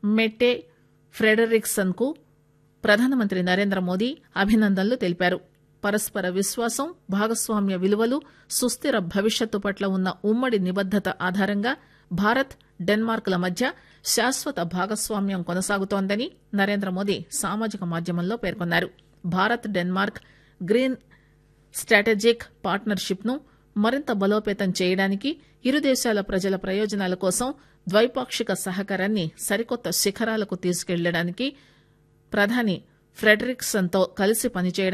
మెట్టే Frederiksen కు ప్రధానమంత్రి నరేంద్ర మోదీ అభినందనలు తెలిపారు పరస్పర విశ్వాసం భాగస్వామ్య విలువలు సుస్థిర భవిష్యత్తు పట్ల ఉన్న ఉమ్మడి నిబద్దత ఆధారంగా భారత్ డెన్మార్క్ ల మధ్య శాశ్వత భాగస్వామ్యం కొనసాగుతోందని నరేంద్ర మోదీ సామాజిక మాధ్యమంలో పేర్కొన్నారు Bharat Denmark green strategic partnership ను మరింత బలోపేతం చేయడానికి ఇరు దేశాల ప్రజల ప్రయోజనాల కోసం ద్వైపాక్షిక సహకారాన్ని సరికొత్త శిఖరాలకు తీసుకెళ్లడానికి ప్రధాని ఫ్రెడరిక్సన్ తో కలిసి పనిచేయడానికి